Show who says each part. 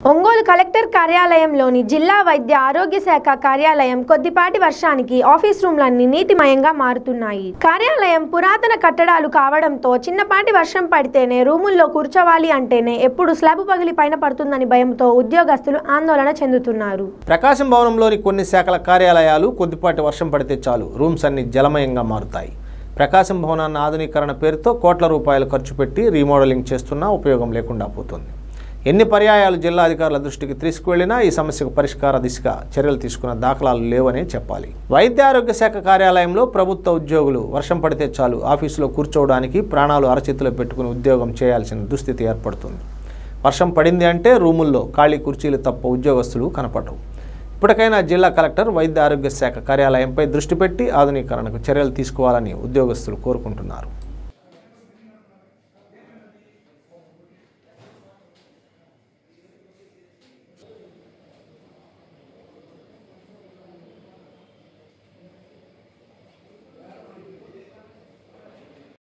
Speaker 1: Ongole collector కార్యాలయంలోని జిల్లా వైద్య ఆరోగ్య శాఖ కార్యాలయం కొద్దిపాటి వర్షానికి ఆఫీస్ రూమ్లన్నీ నీటిమయంగా మారుతున్నాయి కార్యాలయం పురాతన కట్టడాలు కావడంతో చిన్నపాటి వర్షం పడితేనే రూముల్లో కూర్చోవాలి అంటేనే ఎప్పుడు స్లాబ్ పగిలి పైన పడుతుందని భయంతో ఉద్యోగస్తులు ఆందోళన చెందుతున్నారు
Speaker 2: ప్రకాశం భవనంలోని కొన్ని శాఖల కార్యాలయాలు కొద్దిపాటి వర్షం పడితే చాలు రూమ్స్ అన్ని జలమయంగా మారుతాయి ప్రకాశం భవనాన్ని ఆధునీకరణ పేరుతో కోట్ల రూపాయలు ఖర్చు పెట్టి రీమోడలింగ్ చేస్తున్నా ఉపయోగం లేకుండా పోతుంది ఎన్ని పర్యాయాలు జిల్లా అధికారుల దృష్టికి తీసుకువెళ్లినా ఈ సమస్యకు పరిష్కార దిశగా చర్యలు తీసుకున్న దాఖలాలు లేవనే చెప్పాలి వైద్య ఆరోగ్య శాఖ కార్యాలయంలో ప్రభుత్వ ఉద్యోగులు వర్షం పడితే చాలు ఆఫీసులో కూర్చోవడానికి ప్రాణాలు అరచేతిలో పెట్టుకుని ఉద్యోగం చేయాల్సిన దుస్థితి ఏర్పడుతుంది వర్షం పడింది అంటే రూముల్లో ఖాళీ కుర్చీలు తప్ప ఉద్యోగస్తులు కనపడరు ఇప్పటికైనా జిల్లా కలెక్టర్ వైద్య ఆరోగ్య శాఖ కార్యాలయంపై దృష్టి పెట్టి ఆధునీకరణకు చర్యలు తీసుకోవాలని ఉద్యోగస్తులు కోరుకుంటున్నారు